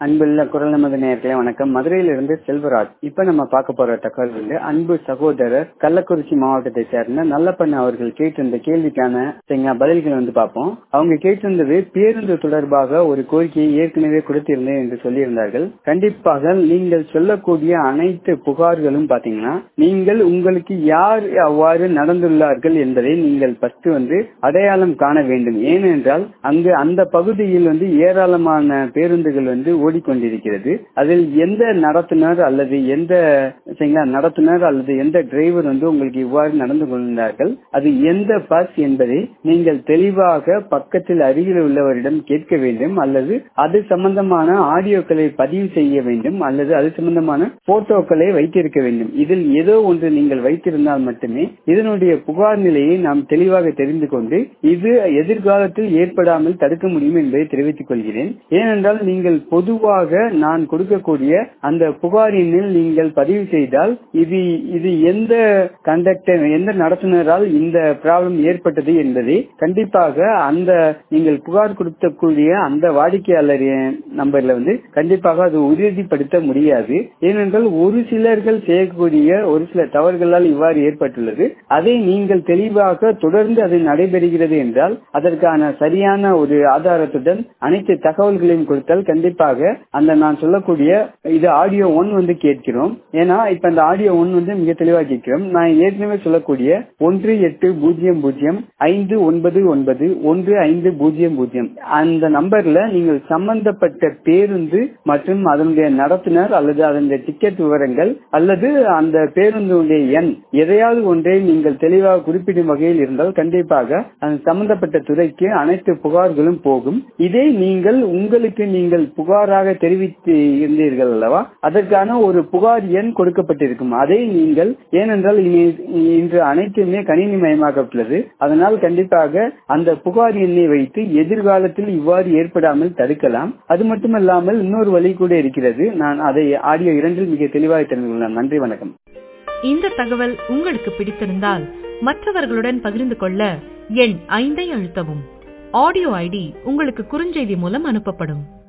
அன்புள்ள குரல் நமது நேயர்களே வணக்கம் மதுரையிலிருந்து செல்வராஜ் இப்ப நம்ம பார்க்க போற தகவல் வந்து அன்பு சகோதரர் கள்ளக்குறிச்சி மாவட்டத்தை சேர்ந்த நல்லப்பண்ண அவர்கள் கேட்டிருந்த கேள்விக்கான சரிங்களா பதில்கள் வந்து பார்ப்போம் அவங்க கேட்டிருந்தது பேருந்து தொடர்பாக ஒரு கோரிக்கையை ஏற்கனவே கொடுத்திருந்தேன் என்று சொல்லியிருந்தார்கள் கண்டிப்பாக நீங்கள் சொல்லக்கூடிய அனைத்து புகார்களும் பாத்தீங்கன்னா நீங்கள் உங்களுக்கு யார் அவ்வாறு நடந்துள்ளார்கள் என்பதை நீங்கள் ஃபர்ஸ்ட் வந்து அடையாளம் காண வேண்டும் ஏனென்றால் அங்கு அந்த பகுதியில் வந்து ஏராளமான பேருந்துகள் வந்து ஓடிக்கொண்டிருக்கிறது அதில் எந்த நடத்துனர் அல்லது எந்த சரிங்களா நடத்துனர் அல்லது எந்த டிரைவர் வந்து உங்களுக்கு இவ்வாறு நடந்து கொண்டார்கள் அது எந்த பஸ் என்பதை நீங்கள் தெளிவாக பக்கத்தில் அருகில் உள்ளவரிடம் கேட்க வேண்டும் அல்லது அது சம்பந்தமான ஆடியோக்களை பதிவு செய்ய வேண்டும் அல்லது அது சம்பந்தமான போட்டோக்களை வைத்திருக்க வேண்டும் இதில் ஏதோ ஒன்று நீங்கள் வைத்திருந்தால் மட்டுமே இதனுடைய புகார் நிலையை நாம் தெளிவாக தெரிந்து கொண்டு இது எதிர்காலத்தில் ஏற்படாமல் தடுக்க முடியும் என்பதை தெரிவித்துக் கொள்கிறேன் ஏனென்றால் நீங்கள் பொதுவாக நான் கொடுக்கக்கூடிய அந்த புகார் எண்ணில் நீங்கள் பதிவு செய்தால் இது இது எந்த கண்டக்டர் எந்த நடத்துனரால் இந்த ப்ராப்ளம் ஏற்பட்டது என்பதை கண்டிப்பாக அந்த நீங்கள் புகார் கொடுக்கக்கூடிய அந்த வாடிக்கையாளர் நம்பர்ல வந்து கண்டிப்பாக அது உறுதிப்படுத்த முடியாது ஏனென்றால் ஒரு சிலர்கள் செய்யக்கூடிய ஒரு சில தவறுகளால் இவ்வாறு ஏற்பட்டுள்ளது அதை நீங்கள் தெளிவாக தொடர்ந்து அது நடைபெறுகிறது என்றால் அதற்கான சரியான ஒரு ஆதாரத்துடன் அனைத்து தகவல்களையும் கொடுத்தால் கண்டிப்பாக அந்த நான் சொல்லக்கூடிய இது ஆடியோ ஒன் வந்து கேட்கிறோம் ஏன்னா இப்ப இந்த ஆடியோ ஒன் வந்து மிக தெளிவாக கேட்கிறோம் நான் ஏற்கனவே சொல்லக்கூடிய ஒன்று எட்டு பூஜ்ஜியம் பூஜ்ஜியம் ஐந்து ஒன்பது ஒன்பது ஒன்று ஐந்து பூஜ்ஜியம் பூஜ்ஜியம் அந்த நம்பர்ல நீங்கள் சம்பந்தப்பட்ட பேருந்து மற்றும் அதனுடைய நடத்துனர் அல்லது அதனுடைய டிக்கெட் விவரங்கள் அல்லது அந்த பேருந்துடைய எண் எதையாவது ஒன்றை நீங்கள் தெளிவாக குறிப்பிடும் வகையில் இருந்தால் கண்டிப்பாக அந்த சம்பந்தப்பட்ட துறைக்கு அனைத்து புகார்களும் போகும் இதை நீங்கள் உங்களுக்கு நீங்கள் புகாராக தெரிவித்து இருந்தீர்கள் அல்லவா அதற்கான ஒரு புகார் எண் கொடுக்கப்பட்டிருக்கும் அதை நீங்கள் ஏனென்றால் இன்று அனைத்துமே கணினி மயமாக்கப்பட்டுள்ளது அதனால் கண்டிப்பாக அந்த புகார் எண்ணை வைத்து எதிர்காலத்தில் இவ்வாறு ஏற்படாமல் தடுக்கலாம் அது மட்டுமல்லாமல் இன்னொரு வழி கூட இருக்கிறது நான் அதை ஆடியோ இரண்டில் மிக தெளிவாக தெரிந்து கொள்ளலாம் நன்றி வணக்கம் இந்த தகவல் உங்களுக்கு பிடித்திருந்தால் மற்றவர்களுடன் பகிர்ந்து கொள்ள எண் ஐந்தை அழுத்தவும் ஆடியோ ஐடி உங்களுக்கு குறுஞ்செய்தி மூலம் அனுப்பப்படும்